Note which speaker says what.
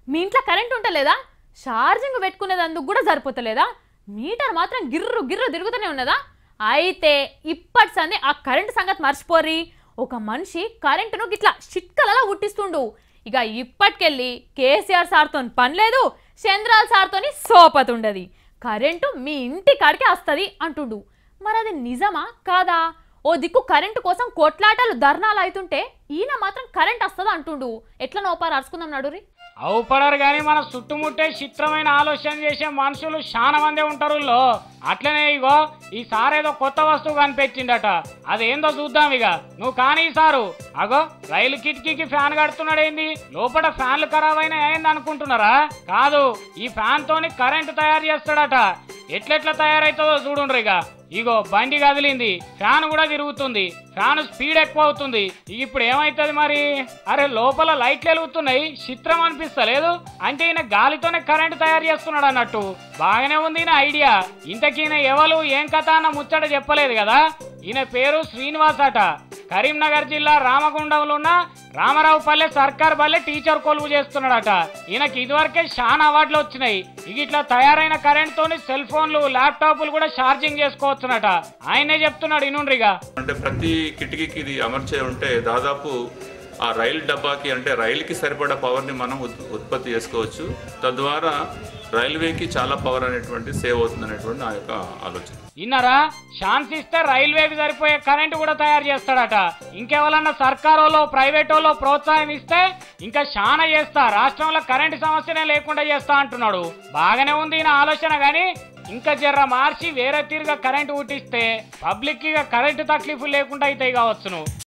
Speaker 1: మీ ఇంట్లో current ఉంటలేదా charging పెట్టుకునేదందుకు కూడా సరిపోతలేదా metre మాత్రం గిర్రు గిర్రు తిరుగుతూనే ఉన్నదా అయితే ఇప్పటి సంది ఆ కరెంట్ సంగతి మర్చిపోర్రి ఒక మనిషి కరెంటును గిట్లా చిట్కలలో పుట్టిస్తుండు ఇక ఇప్పటికెళ్ళి కేసీఆర్ సార్తో పని లేదు చంద్రాల్ సార్తోని సోపతుండది కరెంటు మీ ఇంటి కాడికి వస్తుంది అంటుండు మరి అది నిజమా కాదా ఓ దిక్కు కరెంటు కోసం కొట్లాటలు ధర్నాలు అవుతుంటే ఈయన మాత్రం కరెంట్ వస్తుంది అంటుండు ఎట్లా నోపారు అరుచుకుందాం నడురి
Speaker 2: అవుపడరు కానీ మన చుట్టుముట్టే చిత్రమైన ఆలోచన చేసే మనుషులు చాలా మందే ఉంటారు ఊళ్ళో. అట్లనే ఇగో ఈసారి ఏదో కొత్త వస్తువు కనిపెట్టిండట అదేందో చూద్దాం ఇక నువ్వు కానీ సారు అగో రైలు కిటికీకి ఫ్యాన్ కడుతున్నాడేంది లోపల ఫ్యాన్లు ఖరాబ్ అయినా ఏంది అనుకుంటున్నారా కాదు ఈ ఫ్యాన్ తోని కరెంట్ తయారు చేస్తాడట ఎట్లెట్లా తయారైతుందో చూడుండ్రు ఇక ఇగో బండి కదిలింది ఫ్యాన్ కూడా తిరుగుతుంది ఫ్యాన్ స్పీడ్ ఎక్కువ అవుతుంది ఇక ఇప్పుడు ఏమైతుంది మరి అరే లోపల లైట్లు వెలుగుతున్నాయి చిత్రం అనిపిస్తలేదు అంటే ఈయన గాలితోనే కరెంట్ తయారు చేస్తున్నాడు అన్నట్టు బాగానే ఉంది ఈయన ఐడియా ఇంతకీయన ఎవరు ఏం కథ అన్న ముచ్చట చెప్పలేదు కదా ఈయన పేరు శ్రీనివాస్ అట కరీంనగర్ జిల్లా రామగుండంలో ఉన్న రామారావు పల్లె సర్కార్ పల్లె టీచర్ కొలువు చేస్తున్నాడట ఈయనకి ఇదివరకే చాలా అవార్డులు వచ్చినాయి ఇక ఇట్లా తయారైన కరెంట్ తోని సెల్ ఫోన్లు ల్యాప్టాప్లు కూడా ఛార్జింగ్ చేసుకోవచ్చునట ఆయనే చెప్తున్నాడు ఇనుండ్రిగా
Speaker 3: అంటే ప్రతి కిటికీకి ఇది అమర్చే ఉంటే దాదాపు ఆ రైలు డబ్బాకి అంటే రైలుకి సరిపడా పవర్ని మనం ఉత్- ఉత్పత్తి చేసుకోవచ్చు తద్వారా రైల్వేకి చాలా పవర్ అనేటువంటి సేవ్ అవుతుంది అనేటువంటి నా యొక్క ఆలోచన
Speaker 2: ఇన్నరా ఛాన్స్ ఇస్తే రైల్వేకి సరిపోయే కరెంటు కూడా తయారు చేస్తాడట ఇంకెవరన్నా సర్కారోలో ప్రైవేటోలో ప్రోత్సాహం ఇస్తే ఇంకా చాలా చేస్తా రాష్ట్రంలో కరెంటు సమస్యనే లేకుండా చేస్తా అంటున్నాడు బాగానే ఉంది ఈయన ఆలోచన కానీ ఇంకా జర్ర మార్చి వేరే తీరుగా కరెంటు పుట్టిస్తే పబ్లిక్ ఇక కరెంటు తక్లీఫ్ లేకుండా అయితే కావచ్చును